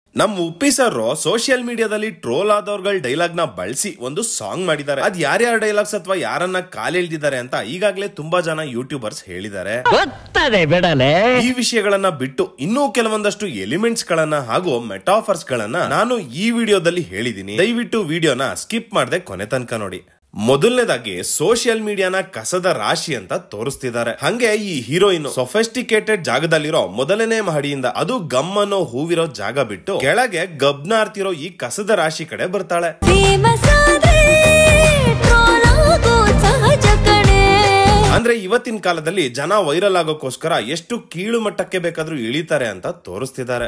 ನಮ್ Uppi sir social ಮೀಡಿಯಾದಲ್ಲಿ troll ಆದವ್ರಗಳ ಡೈಲಾಗ್ ನ ಬಳಸಿ ಒಂದು ಸಾಂಗ್ ಮಾಡಿದ್ದಾರೆ ಅದ್ ಯಾರ್ಯಾರ ಡೈಲಾಗ್ಸ್ ಅಥವಾ ಯಾರನ್ನ ಕಾಲೆಳ್ದಿದ್ದಾರೆ ಅಂತ ಈಗಾಗಲೇ ತುಂಬಾ ಜನ ಯೂಟ್ಯೂಬರ್ಸ್ ಹೇಳಿದ್ದಾರೆ ಗೊತ್ತದೆ ಬಿಡಲೆ ಈ ವಿಷಯಗಳನ್ನ ಬಿಟ್ಟು ಇನ್ನೂ ಕೆಲವೊಂದಷ್ಟು ಎಲಿಮೆಂಟ್ಸ್ ಗಳನ್ನ ಹಾಗೂ ಮೆಟಾಫರ್ಸ್ ಗಳನ್ನ ನಾನು ಈ ವಿಡಿಯೋದಲ್ಲಿ ಹೇಳಿದೀನಿ ದಯವಿಟ್ಟು ವಿಡಿಯೋನ ಸ್ಕಿಪ್ ಮಾಡದೆ ಕೊನೆ ತನಕ ನೋಡಿ ಮೊದಲನೇದಾಗಿ ಸೋಷಿಯಲ್ ಮೀಡಿಯಾನ ಕಸದ ರಾಶಿ ಅಂತ ತೋರಿಸ್ತಿದ್ದಾರೆ ಹಂಗೆ ಈ ಹೀರೋಯಿನ್ ಸೊಫೆಸ್ಟಿಕೇಟೆಡ್ ಜಾಗದಲ್ಲಿರೋ ಮೊದಲನೇ ಮಹಡಿಯಿಂದ ಅದು ಗಮ್ಮನೋ ಹೂವಿರೋ ಜಾಗ ಬಿಟ್ಟು ಕೆಳಗೆ ಗಬ್ನಾರ್ತಿರೋ ಈ ಕಸದ ರಾಶಿ ಕಡೆ ಬರ್ತಾಳೆ ಫೇಮಸ್ ಆದ್ರೆ ಟ್ರೋಲ್ ಆಗೋ ಸಹಜ ಕಣೆ ಅಂದ್ರೆ ಇವತ್ತಿನ ಕಾಲದಲ್ಲಿ ಜನ ವೈರಲ್ ಆಗೋಕ್ಕೋಸ್ಕರ ಎಷ್ಟು ಕೀಳು ಮಟ್ಟಕ್ಕೆ ಬೇಕಾದ್ರೂ ಇಳಿತಾರೆ ಅಂತ ತೋರಿಸ್ತಿದ್ದಾರೆ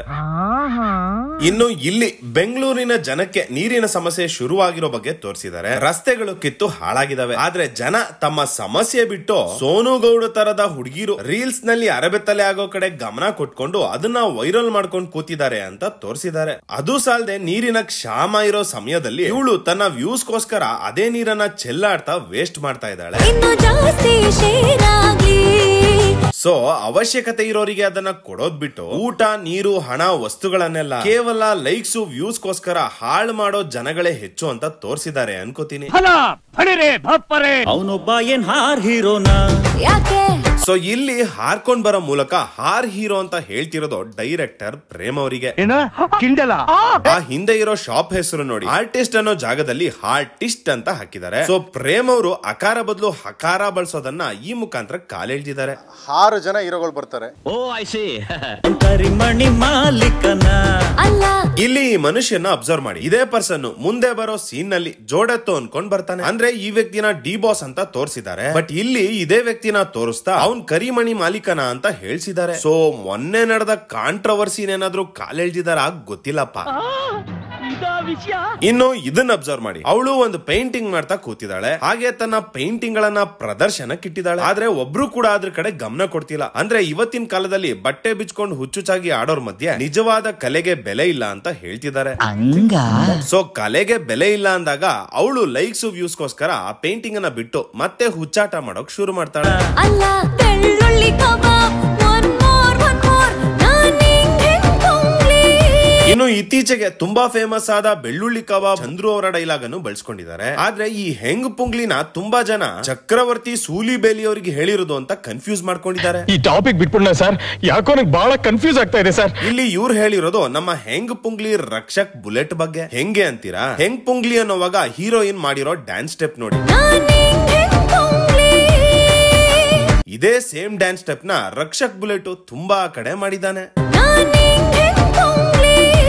ಇನ್ನು ಇಲ್ಲಿ ಬೆಂಗಳೂರಿನ ಜನಕ್ಕೆ ನೀರಿನ ಸಮಸ್ಯೆ ಶುರುವಾಗಿರೋ ಬಗ್ಗೆ ತೋರಿಸಿದ್ದಾರೆ ರಸ್ತೆಗಳು ಕಿತ್ತು ಹಾಳಾಗಿದಾವೆ ಆದ್ರೆ ಜನ ತಮ್ಮ ಸಮಸ್ಯೆ ಬಿಟ್ಟು ಸೋನು ಗೌಡ ತರದ ಹುಡುಗಿರು ರೀಲ್ಸ್ ನಲ್ಲಿ ಅರಬೆತ್ತಲೆ ಆಗೋ ಕಡೆ ಗಮನ ಕೊಟ್ಕೊಂಡು ಅದನ್ನ ವೈರಲ್ ಮಾಡ್ಕೊಂಡು ಕೂತಿದ್ದಾರೆ ಅಂತ ತೋರಿಸಿದ್ದಾರೆ ಅದು ಸಾಲದೆ ನೀರಿನ ಕ್ಷಾಮ ಇರೋ ಸಮಯದಲ್ಲಿ ಇವಳು ತನ್ನ ವ್ಯೂಸ್ಗೋಸ್ಕರ ಅದೇ ನೀರನ್ನ ಚೆಲ್ಲಾಡ್ತಾ ವೇಸ್ಟ್ ಮಾಡ್ತಾ ಇದ್ದಾಳೆ ಇನ್ನು ಜಾಸ್ತಿ ಶೇರ್ ಆಗ್ಲಿ ಸೊ ಅವಶ್ಯಕತೆ ಇರೋರಿಗೆ ಅದನ್ನ ಕೊಡೋದ್ ಬಿಟ್ಟು ಊಟ ನೀರು ಹಣ ವಸ್ತುಗಳನ್ನೆಲ್ಲ ಕೇವಲ ಲೈಕ್ಸ್ ವ್ಯೂಸ್ಗೋಸ್ಕರ ಹಾಳು ಮಾಡೋ ಜನಗಳೇ ಹೆಚ್ಚು ಅಂತ ತೋರಿಸಿದ್ದಾರೆ ಅನ್ಕೋತೀನಿ ಫಲ ಫಡಿರೆ ಭಪ್ಪರೆ ಅವನೊಬ್ಬ ಏನ್ ಹಾರ್ ಹೀರೋನ ಯಾಕೆ ಸೊ ಇಲ್ಲಿ ಹಾರ್ಕೊಂಡ್ ಬರೋ ಮೂಲಕ ಹಾರ್ ಹೀರೋ ಅಂತ ಹೇಳ್ತಿರೋದು ಡೈರೆಕ್ಟರ್ ಪ್ರೇಮ್ ಅವರಿಗೆ ಏನ ಕಿಂಡಲ ಆ ಹಿಂದೆ ಇರೋ ಶಾಪ್ ಹೆಸರು ನೋಡಿ ಆರ್ಟಿಸ್ಟ್ ಅನ್ನೋ ಜಾಗದಲ್ಲಿ ಹಾರ್ಟಿಸ್ಟ್ ಅಂತ ಹಾಕಿದ್ದಾರೆ ಸೊ ಪ್ರೇಮ್ ಅವರು ಅಕಾರ ಬದಲು ಹಕಾರ ಬಳಸೋದನ್ನ ಈ ಮುಖಾಂತರ ಕಾಲೆಳ್ದಿದ್ದಾರೆ ಆರು ಜನ ಹೀರೋಗಳು ಬರ್ತಾರೆ ಓ ಐ ಸಿ ಕರಿಮಣಿ ಮಾಲೀಕನ ಅಲ್ಲ ಇಲ್ಲಿ ಈ ಮನುಷ್ಯನ ಅಬ್ಸರ್ವ್ ಮಾಡಿ ಇದೇ ಪರ್ಸನ್ ಮುಂದೆ ಬರೋ ಸೀನ್ ನಲ್ಲಿ ಜೋಡೆತ್ತು ಅನ್ಕೊಂಡ್ ಬರ್ತಾನೆ ಅಂದ್ರೆ ಈ ವ್ಯಕ್ತಿನ ಡಿ ಬಾಸ್ ಅಂತ ತೋರಿಸಿದ್ದಾರೆ ಬಟ್ ಇಲ್ಲಿ ಇದೇ ವ್ಯಕ್ತಿನ ತೋರಿಸ್ತಾ ಅವ್ನ್ ಕರಿಮಣಿ ಮಾಲೀಕನ ಅಂತ ಹೇಳ್ಸಿದ್ದಾರೆ ಸೊ ಮೊನ್ನೆ ನಡೆದ ಕಾಂಟ್ರವರ್ಸಿನೇನಾದ್ರೂ ಕಾಲೆಳ್ದಿದಾರ ಗೊತ್ತಿಲ್ಲಪ್ಪ ವಿಷಯ ಇನ್ನು ಇದನ್ನ ಅಬ್ಸರ್ವ್ ಮಾಡಿ ಅವಳು ಒಂದು ಪೇಂಟಿಂಗ್ ಮಾಡ್ತಾ ಕೂತಿದ್ದಾಳೆ ಹಾಗೆ ತನ್ನ ಪೇಂಟಿಂಗ್ ಗಳನ್ನ ಪ್ರದರ್ಶನಕ್ಕೆ ಇಟ್ಟಿದ್ದಾಳೆ ಆದ್ರೆ ಒಬ್ರು ಕೂಡ ಅದ್ರ ಕಡೆ ಗಮನ ಕೊಡ್ತಿಲ್ಲ ಅಂದ್ರೆ ಇವತ್ತಿನ ಕಾಲದಲ್ಲಿ ಬಟ್ಟೆ ಬಿಚ್ಕೊಂಡು ಹುಚ್ಚುಚಾಗಿ ಆಡೋರ್ ಮಧ್ಯೆ ನಿಜವಾದ ಕಲೆಗೆ ಬೆಲೆ ಇಲ್ಲ ಅಂತ ಹೇಳ್ತಿದ್ದಾರೆ ಹಂಗ ಸೊ ಕಲೆಗೆ ಬೆಲೆ ಇಲ್ಲ ಅಂದಾಗ ಅವಳು ಲೈಕ್ಸ್ ವ್ಯೂಸ್ಗೋಸ್ಕರ ಆ ಪೇಂಟಿಂಗ್ ಅನ್ನ ಬಿಟ್ಟು ಮತ್ತೆ ಹುಚ್ಚಾಟ ಮಾಡೋಕ್ ಶುರು ಮಾಡ್ತಾಳೆ ಅಲ್ಲ ಬೆಳ್ಳುಳ್ಳಿ ಕಬಾಬ್ ಒನ್ ಮೋರ್ ಒನ್ ಮೋರ್ ನಾನ್ ನಿಂಗೆ ಪುಂಗ್ಲಿ ಇನ್ನು ಇತ್ತೀಚೆಗೆ ತುಂಬಾ ಫೇಮಸ್ ಆದ ಬೆಳ್ಳುಳ್ಳಿ ಕಬಾಬ್ ಚಂದ್ರು ಅವರ ಡೈಲಾಗ್ ಅನ್ನು ಬಳಸ್ಕೊಂಡಿದ್ದಾರೆ ಆದ್ರೆ ಈ ಹೆಂಗ್ ಪುಂಗ್ಲಿನ ತುಂಬಾ ಜನ ಚಕ್ರವರ್ತಿ ಸೂಲಿಬೇಲಿ ಅವರಿಗೆ ಹೇಳಿರೋದು ಅಂತ ಕನ್ಫ್ಯೂಸ್ ಮಾಡ್ಕೊಂಡಿದ್ದಾರೆ ಈ ಟಾಪಿಕ್ ಬಿಟ್ಬಿಡ್ನ ಸರ್ ಯಾಕೋ ನಂಗೆ ಬಹಳ ಕನ್ಫ್ಯೂಸ್ ಆಗ್ತಾ ಇದೆ ಸರ್ ಇಲ್ಲಿ ಇವ್ರು ಹೇಳಿರೋದು ನಮ್ಮ ಹೆಂಗ್ ಪುಂಗ್ಲಿ ರಕ್ಷಕ್ ಬುಲೆಟ್ ಬಗ್ಗೆ ಹೆಂಗೆ ಅಂತೀರಾ ಹೆಂಗ್ ಪುಂಗ್ಲಿ ಅನ್ನೋವಾಗ ಹೀರೋಯಿನ್ ಮಾಡಿರೋ ಡ್ಯಾನ್ಸ್ ಸ್ಟೆಪ್ ನೋಡಿ ನಾನ್ ನಿಂಗೆ ಪುಂಗ್ಲಿ ಇದೇ ಸೇಮ್ ಡ್ಯಾನ್ಸ್ ಸ್ಟೆಪ್ ನ ರಕ್ಷಕ್ ಬುಲೆಟ್ ತುಂಬಾ ಕಡೆ ಮಾಡಿದ್ದಾನೆ ನಾನ್ ನಿಂಗೆ ಪುಂಗ್ಲಿ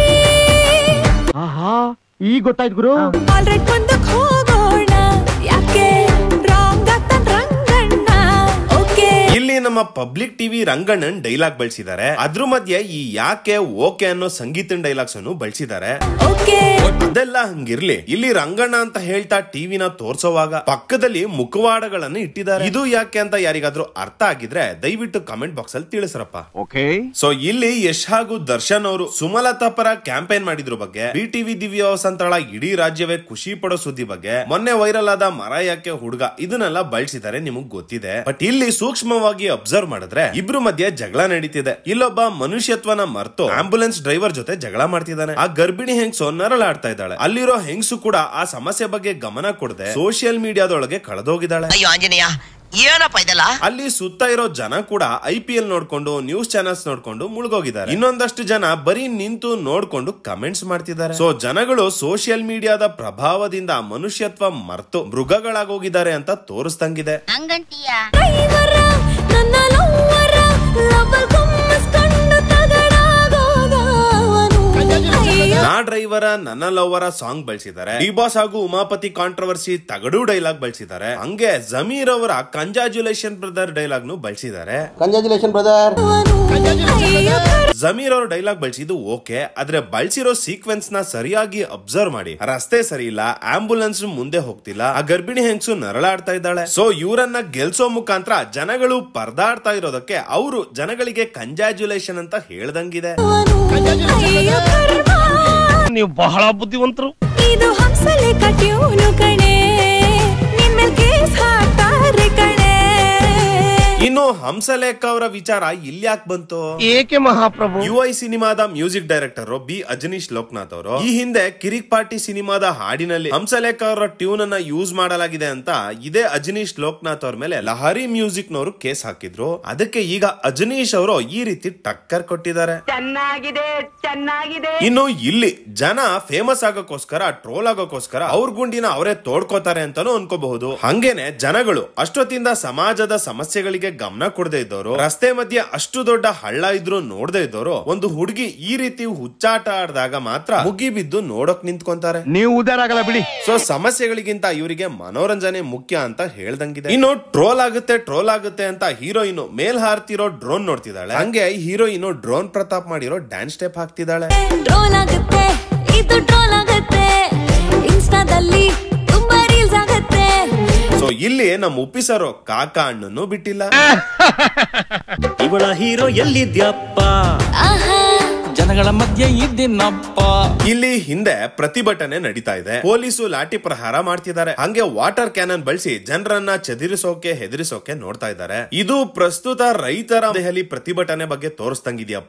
ಆಹಾ ಈಗ ಗೊತ್ತಾಯ್ತು ಗುರು ಆಲ್ರೆಡ್ ಮುಂದಕ್ಕೆ ಹೋಗೋಣ ಯಾಕೆ ರಾಂಗ್ ಆಗ್ತಾನ್ ರಂಗಣ್ಣ ಓಕೆ ಇಲ್ಲಿ ನಮ್ಮ ಪಬ್ಲಿಕ್ ಟಿವಿ ರಂಗಣ್ಣನ್ ಡೈಲಾಗ್ ಬಳಸಿದ್ದಾರೆ ಅದ್ರ ಮಧ್ಯೆ ಈ ಯಾಕೆ ಓಕೆ ಅನ್ನೋ ಸಂಗೀತನ ಡೈಲಾಗ್ಸ್ ಅನ್ನು ಬಳಸಿದ್ದಾರೆ ಓಕೆ ಅದೆಲ್ಲ ಹಂಗಿರ್ಲಿ ಇಲ್ಲಿ ರಂಗಣ್ಣ ಅಂತ ಹೇಳ್ತಾ ಟಿವಿನ ತೋರ್ಸೋವಾಗ ಪಕ್ಕದಲ್ಲಿ ಮುಖವಾಡಗಳನ್ನ ಇಟ್ಟಿದ್ದಾರೆ ಇದು ಯಾಕೆ ಅಂತ ಯಾರಿಗಾದ್ರೂ ಅರ್ಥ ಆಗಿದ್ರೆ ದಯವಿಟ್ಟು ಕಮೆಂಟ್ ಬಾಕ್ಸ್ ಅಲ್ಲಿ ತಿಳಿಸ್ರಪ್ಪ ಓಕೆ ಸೊ ಇಲ್ಲಿ ಯಶ್ ಹಾಗೂ ದರ್ಶನ್ ಅವರು ಸುಮಲತಾ ಪರ ಕ್ಯಾಂಪೇನ್ ಮಾಡಿದ್ರ ಬಗ್ಗೆ ಬಿ ಟಿವಿ ದಿವ್ಯ ವಸಂತಳ ಇಡೀ ರಾಜ್ಯವೇ ಖುಷಿ ಪಡೋ ಸುದ್ದಿ ಬಗ್ಗೆ ಮೊನ್ನೆ ವೈರಲ್ ಆದ ಮರ ಯಾಕೆ ಹುಡುಗ ಇದನ್ನೆಲ್ಲ ಬಳಸಿದ್ದಾರೆ ನಿಮಗ್ ಗೊತ್ತಿದೆ ಬಟ್ ಇಲ್ಲಿ ಸೂಕ್ಷ್ಮವಾಗಿ ಅಬ್ಸರ್ವ್ ಮಾಡಿದ್ರೆ ಇಬ್ರು ಮಧ್ಯೆ ಜಗಳ ನಡೀತಿದೆ ಇಲ್ಲೊಬ್ಬ ಮನುಷ್ಯತ್ವನ ಮರ್ತು ಆಂಬುಲೆನ್ಸ್ ಡ್ರೈವರ್ ಜೊತೆ ಜಗಳ ಮಾಡ್ತಿದ್ದಾನೆ ಆ ಗರ್ಭಿಣಿ ಹೆಂಗ್ಸು ನರಳಾಡ್ತಾ ಇದ್ದಾಳೆ ಅಲ್ಲಿರೋ ಹೆಂಗ್ಸು ಕೂಡ ಆ ಸಮಸ್ಯೆ ಬಗ್ಗೆ ಗಮನ ಕೊಡದೆ ಸೋಷಿಯಲ್ ಮೀಡಿಯಾದೊಳಗೆ ಕಳೆದೋಗಿದ್ದಾಳೆ ಅಯ್ಯೋ ಆಂಜನೇಯ ಏನಪ್ಪ ಇದೆಲ್ಲ ಅಲ್ಲಿ ಸುತ್ತ ಇರೋ ಜನ ಕೂಡ ಐ ಪಿ ಎಲ್ ನೋಡ್ಕೊಂಡು ನ್ಯೂಸ್ ಚಾನೆಲ್ಸ್ ನೋಡ್ಕೊಂಡು ಮುಳುಗೋಗಿದ್ದಾರೆ ಇನ್ನೊಂದಷ್ಟು ಜನ ಬರೀ ನಿಂತು ನೋಡ್ಕೊಂಡು ಕಮೆಂಟ್ಸ್ ಮಾಡ್ತಿದ್ದಾರೆ ಸೊ ಜನಗಳು ಸೋಷಿಯಲ್ ಮೀಡಿಯಾದ ಪ್ರಭಾವದಿಂದ ಮನುಷ್ಯತ್ವ ಮರ್ತು ಮೃಗಗಳಾಗೋಗಿದ್ದಾರೆ ಅಂತ ತೋರಿಸ್ದಂಗಿದೆ ಹಂಗಂತೀಯ ಡ್ರೈವರ ನನ್ನ ಲವ್ವರ ಲವಲ್ ಗುಮ್ಮಿಸ್ಕೊಂಡು ತಗಡಾಗೋದ ಅವನು ಅಯ್ಯೋ ನಾ ಡ್ರೈವರ ನನ್ನ ಲವ್ವರ ಸಾಂಗ್ ಬಳಸಿದ್ದಾರೆ ಡಿ ಬಾಸ್ ಹಾಗೂ ಉಮಾಪತಿ ಕಾಂಟ್ರವರ್ಸಿ ತಗಡು ಡೈಲಾಗ್ ಬಳಸಿದ್ದಾರೆ ಹಂಗೆ ಜಮೀರ್ ಅವರ ಕಂಜಾಜುಲೇಷನ್ ಬ್ರದರ್ ಡೈಲಾಗ್ ನು ಬಳಸಿದ್ದಾರೆ ಕಂಗ್ರ್ಯಾಚುಲೇಷನ್ ಬ್ರದರ್ ಅವನು ಅಯ್ಯೋ ಜಮೀರ್ ಅವ್ರ ಡೈಲಾಗ್ ಬಳಸಿದ್ದು ಓಕೆ ಆದ್ರೆ ಬಳಸಿರೋ ಸೀಕ್ವೆನ್ಸ್ ನ ಸರಿಯಾಗಿ ಅಬ್ಸರ್ವ್ ಮಾಡಿ ರಸ್ತೆ ಸರಿ ಇಲ್ಲ ಆಂಬುಲೆನ್ಸ್ ಮುಂದೆ ಹೋಗ್ತಿಲ್ಲ ಆ ಗರ್ಭಿಣಿ ಹೆಂಗ್ಸು ನರಳಾಡ್ತಾ ಇದ್ದಾಳೆ ಸೊ ಇವರನ್ನ ಗೆಲ್ಸೋ ಮುಖಾಂತರ ಜನಗಳು ಪರದಾಡ್ತಾ ಇರೋದಕ್ಕೆ ಅವರು ಜನಗಳಿಗೆ ಕಂಜಾಜುಲೇಷನ್ ಅಂತ ಹೇಳ್ದಂಗಿದೆ ಅವನು ಅಯ್ಯೋ ಕರ್ಮ ನೀವು ಬಹಳ ಬುದ್ಧಿವಂತರು ಇದು ಹಂಸಲೆ ಕಟ್ಯೂನು ಕಣೆ ನಿನ್ಮೇಲ್ ಕೇಸ್ ಹಾಕ್ತಾರೆ ಕಣೆ ಇನ್ನು ಹಂಸಲೇಖ ಅವರ ವಿಚಾರ ಇಲ್ಲಿ ಯಾಕೆ ಬಂತು ಏಕೆ ಮಹಾಪ್ರಭು ಯು ಐ ಸಿನಿಮಾದ music director B Ajaneesh Loknath ಅವರು ಈ ಹಿಂದೆ ಕಿರಿಕ್ ಪಾರ್ಟಿ ಸಿನಿಮಾದ ಹಾಡಿನಲ್ಲಿ ಹಂಸಲೇಖ ಅವರ ಟ್ಯೂನ್ ಅನ್ನ ಯೂಸ್ ಮಾಡಲಾಗಿದೆ ಅಂತ ಇದೇ ಅಜನೀಶ್ ಲೋಕನಾಥ್ ಅವ್ರ ಮೇಲೆ ಲಹರಿ ಮ್ಯೂಸಿಕ್ ನವರು ಕೇಸ್ ಹಾಕಿದ್ರು ಅದಕ್ಕೆ ಈಗ ಅಜನೀಶ್ ಅವರು ಈ ರೀತಿ ಟಕ್ಕರ್ ಕೊಟ್ಟಿದ್ದಾರೆ ಚೆನ್ನಾಗಿದೆ ಚೆನ್ನಾಗಿದೆ ಇನ್ನು ಇಲ್ಲಿ ಜನ ಫೇಮಸ್ ಆಗೋಕೋಸ್ಕರ ಟ್ರೋಲ್ ಆಗೋಕೋಸ್ಕರ ಅವ್ರ ಗುಂಡಿನ ಅವರೇ ತೋಡ್ಕೋತಾರೆ ಅಂತಾನು ಅನ್ಕೋಬಹುದು ಹಂಗೇನೆ ಜನಗಳು ಅಷ್ಟೊತ್ತಿಂದ ಸಮಾಜದ ಸಮಸ್ಯೆಗಳಿಗೆ ಗಮನ ಕೊಡದೆ ಇದ್ದವರು ರಸ್ತೆ ಮಧ್ಯೆ ಅಷ್ಟು ದೊಡ್ಡ ಹಳ್ಳ ಇದ್ರು ನೋಡದೆ ಇದ್ದವರು ಒಂದು ಹುಡುಗಿ ಈ ರೀತಿ ಹುಚ್ಚಾಟ ಆಡಿದಾಗ ಮಾತ್ರ ಮುಗಿ ಬಿದ್ದು ನೋಡಕ್ ನಿಂತ್ಕೊಂತಾರೆ ನೀವು ಉದಾರ ಆಗಲ್ಲ ಬಿಡಿ ಸೊ ಸಮಸ್ಯೆಗಳಿಗಿಂತ ಇವರಿಗೆ ಮನೋರಂಜನೆ ಮುಖ್ಯ ಅಂತ ಹೇಳ್ದಂಗಿದೆ ಇನ್ನು ಟ್ರೋಲ್ ಆಗುತ್ತೆ ಟ್ರೋಲ್ ಆಗುತ್ತೆ ಅಂತ ಹೀರೋಯಿನ್ ಮೇಲ್ ಹಾರ್ತಿರೋ ಡ್ರೋನ್ ನೋಡ್ತಿದ್ದಾಳೆ ಹಂಗೆ ಹೀರೋಯಿನ್ ಡ್ರೋನ್ ಪ್ರತಾಪ್ ಮಾಡಿರೋ ಡ್ಯಾನ್ಸ್ ಸ್ಟೆಪ್ ಹಾಕ್ತಿದ್ದಾಳೆ ಟ್ರೋಲ್ ಆಗುತ್ತೆ ಇದು ಟ್ರೋಲ್ ಆಗುತ್ತೆ ಇನ್ಸ್ಟಾದಲ್ಲಿ ತುಂಬಾ ರೀಲ್ಸ್ ಆಗುತ್ತೆ ಸೊ ಇಲ್ಲಿ ನಮ್ಮ ಉಪ್ಪಿಸರೋ ಕಾಕ ಹಣ್ಣನ್ನು ಬಿಟ್ಟಿಲ್ಲ ಇವಳ ಹೀರೋ ಎಲ್ಲಿದ್ಯಪ್ಪ ಆಹಾ ಜನಗಳ ಮಧ್ಯೆ ಇದ್ದೀನಪ್ಪ ಇಲ್ಲಿ ಹಿಂದೆ ಪ್ರತಿಭಟನೆ ನಡೀತಾ ಇದೆ ಪೊಲೀಸು ಲಾಠಿ ಪ್ರಹಾರ ಮಾಡ್ತಿದ್ದಾರೆ ಹಂಗೆ ವಾಟರ್ ಕ್ಯಾನನ್ ಬಳಸಿ ಜನರನ್ನ ಚದುರಿಸೋಕೆ ಹೆದರಿಸೋಕೆ ನೋಡ್ತಾ ಇದ್ದಾರೆ ಇದು ಪ್ರಸ್ತುತ ರೈತರ ದೆಹಲಿ ಪ್ರತಿಭಟನೆ ಬಗ್ಗೆ ತೋರಿಸ್ದಂಗಿದ್ಯಪ್ಪ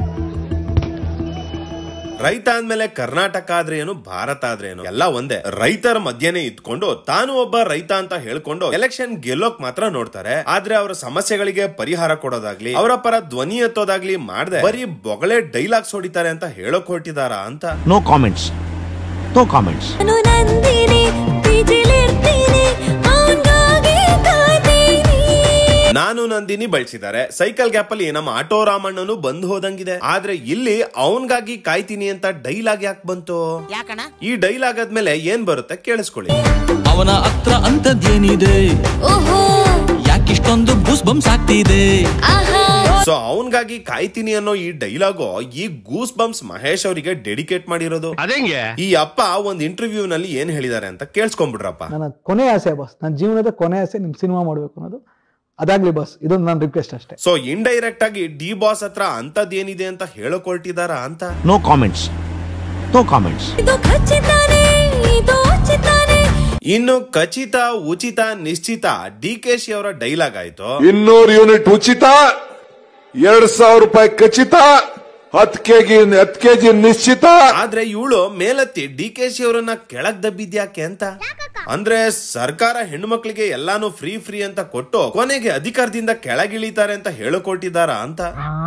ರೈತ ಅಂದ್ಮೇಲೆ ಕರ್ನಾಟಕ ಆದ್ರೆ ಏನು ಭಾರತ ಆದ್ರೆ ಏನು ಎಲ್ಲ ಒಂದೇ ರೈತರ ಮಧ್ಯೆನೆ ಇದ್ಕೊಂಡು ತಾನು ಒಬ್ಬ ರೈತ ಅಂತ ಹೇಳ್ಕೊಂಡು ಎಲೆಕ್ಷನ್ ಗೆಲ್ಲೋಕ್ ಮಾತ್ರ ನೋಡ್ತಾರೆ ಆದ್ರೆ ಅವರ ಸಮಸ್ಯೆಗಳಿಗೆ ಪರಿಹಾರ ಕೊಡೋದಾಗ್ಲಿ ಅವರ ಪರ ಧ್ವನಿ ಎತ್ತೋದಾಗ್ಲಿ ಮಾಡದೆ ಬರೀ ಬೊಗಳೆ ಡೈಲಾಗ್ಸ್ ಹೊಡಿತಾರೆ ಅಂತ ಹೇಳೋಕ್ ಹೊರಟಿದಾರ ಅಂತ ನೋ ಕಾಮೆಂಟ್ಸ್ ನೋ ಕಾಮೆಂಟ್ಸ್ ನಾನು ನಂದಿನಿ ಪಿಜಿಲಿರ್ತೀನಿ ಅವನ್ಗಾಗಿ ಕಾಯ್ತೀನಿ ನಾನು ನಂದಿನಿ ಬಳಸಿದ್ದಾರೆ ಸೈಕಲ್ ಗ್ಯಾಪ್ ಅಲ್ಲಿ ನಮ್ಮ ಆಟೋ ರಾಮಣ್ಣನು ಬಂದ್ ಹೋದಂಗಿದೆ ಆದ್ರೆ ಇಲ್ಲಿ ಅವನ್ಗಾಗಿ ಕಾಯ್ತೀನಿ ಅಂತ ಡೈಲಾಗ್ ಯಾಕೆ ಬಂತು ಯಾಕಣ ಈ ಡೈಲಾಗ್ ಆದ್ಮೇಲೆ ಏನ್ ಬರುತ್ತೆ ಕೇಳಿಸ್ಕೊಳ್ಳಿ ಅವನ ಹತ್ರ ಅಂತದ್ದೇನಿದೆ ಓಹೋ ಯಾಕಿಷ್ಟೊಂದು ಬೂಸ್ ಬಂಪ್ಸ್ ಆಗ್ತಿದೆ ಆಹಾ ಸೊ ಅವನ್ಗಾಗಿ ಕಾಯ್ತೀನಿ ಅನ್ನೋ ಈ ಡೈಲಾಗು ಈ ಗೂಸ್ ಬಂಪ್ಸ್ ಮಹೇಶ್ ಅವರಿಗೆ ಡೆಡಿಕೇಟ್ ಮಾಡಿರೋದು ಅದೇಂಗೆ ಈ ಅಪ್ಪ ಒಂದ್ ಇಂಟರ್ವ್ಯೂ ನಲ್ಲಿ ಏನ್ ಹೇಳಿದ್ದಾರೆ ಅಂತ ಕೇಳಿಸ್ಕೊಂಡ್ಬಿಡ್ರಪ್ಪ ನನ್ನ ಕೊನೆ ಆಸೆ ಬಸ್ ನನ್ನ ಜೀವನದ ಕೊನೆ ಆಸೆ ನಿಮ್ ಸಿನಿಮಾ ಮಾಡಬೇಕು ಅನ್ನೋದು ಅದಾಗ್ಲಿ ಬಸ್ ಇದೊಂದು ನನ್ನ ರಿಕ್ವೆಸ್ಟ್ ಅಷ್ಟೇ ಸೊ ಇಂಡೈರೆಕ್ಟ್ ಆಗಿ ಡಿ ಬಾಸ್ ಹತ್ರ ಅಂತದ್ದೇನಿದೆ ಅಂತ ಹೇಳಕ್ ಹೊರಟಿದಾರ ಅಂತ ನೋ ಕಾಮೆಂಟ್ಸ್ ನೋ ಕಾಮೆಂಟ್ಸ್ ಇದು ಖಚಿತಾನೆ ಇದು ಉಚಿತಾನೆ ಇನ್ನು ಖಚಿತ ಉಚಿತ ನಿಶ್ಚಿತ ಡಿ ಕೆ ಶಿ ಅವರ ಡೈಲಾಗ್ ಆಯ್ತು ಇನ್ನೂರು ಯೂನಿಟ್ ಉಚಿತ ಎರಡ್ ಸಾವಿರ ರೂಪಾಯಿ ಖಚಿತ ಹತ್ತು ಕೆಜಿ ಹತ್ತು ಕೆಜಿ ನಿಶ್ಚಿತ ಆದ್ರೆ ಇವಳು ಮೇಲತ್ತಿ ಡಿ ಕೆ ಶಿ ಅವರನ್ನ ಕೆಳಗ್ ದಬ್ಬಿದ್ಯಾಕೆ ಅಂತ ಅಂದ್ರೆ ಸರ್ಕಾರ ಹೆಣ್ಣು ಮಕ್ಳಿಗೆ ಎಲ್ಲಾನು ಫ್ರೀ ಫ್ರೀ ಅಂತ ಕೊಟ್ಟು ಕೊನೆಗೆ ಅಧಿಕಾರದಿಂದ ಕೆಳಗಿಳಿತಾರೆ ಅಂತ ಹೇಳಕೊಟ್ಟಿದಾರ ಅಂತ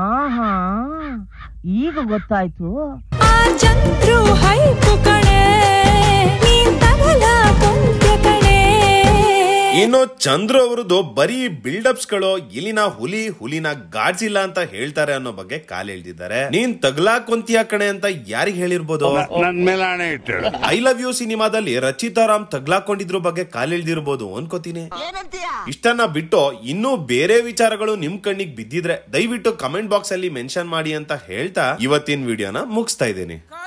ಈಗ ಗೊತ್ತಾಯ್ತು ಆ ಚಂದ್ರು ಹೈಪು ಕಣೆ ನೀನ್ ತಗಲ ಕುಂತ್ಯ ಕಣೆ ಇನ್ನು ಚಂದ್ರು ಅವರದು ಬರೀ ಬಿಲ್ಡಪ್ಸ್ ಗಳು ಇಲ್ಲಿನ ಹುಲಿ ಹುಲಿನ ಗಾಡ್ಸಿಲ್ಲ ಅಂತ ಹೇಳ್ತಾರೆ ಅನ್ನೋ ಬಗ್ಗೆ ಕಾಲೆಳ್ದಿದ್ದಾರೆ ನೀನ್ ತಗ್ಲಾಕೊಂತಿಯ ಕಣೆ ಅಂತ ಯಾರಿಗ್ ಹೇಳಿರ್ಬೋದು ನನ್ ಮೇಲೆ ಹಣೆ ಇಟ್ಟು ಐ ಲವ್ ಯು ಸಿನಿಮಾದಲ್ಲಿ ರಚಿತಾರಾಮ್ ತಗ್ಲಾಕೊಂಡಿದ್ರ ಬಗ್ಗೆ ಕಾಲೆಳ್ದಿರ್ಬೋದು ಅನ್ಕೋತೀನಿ ಇಷ್ಟನ್ನ ಬಿಟ್ಟು ಇನ್ನೂ ಬೇರೆ ವಿಚಾರಗಳು ನಿಮ್ ಕಣ್ಣಿಗೆ ಬಿದ್ದಿದ್ರೆ ದಯವಿಟ್ಟು ಕಮೆಂಟ್ ಬಾಕ್ಸ್ ಅಲ್ಲಿ ಮೆನ್ಷನ್ ಮಾಡಿ ಅಂತ ಹೇಳ್ತಾ ಇವತ್ತಿನ ವಿಡಿಯೋನ ಮುಗಿಸ್ತಾ ಇದ್ದೀನಿ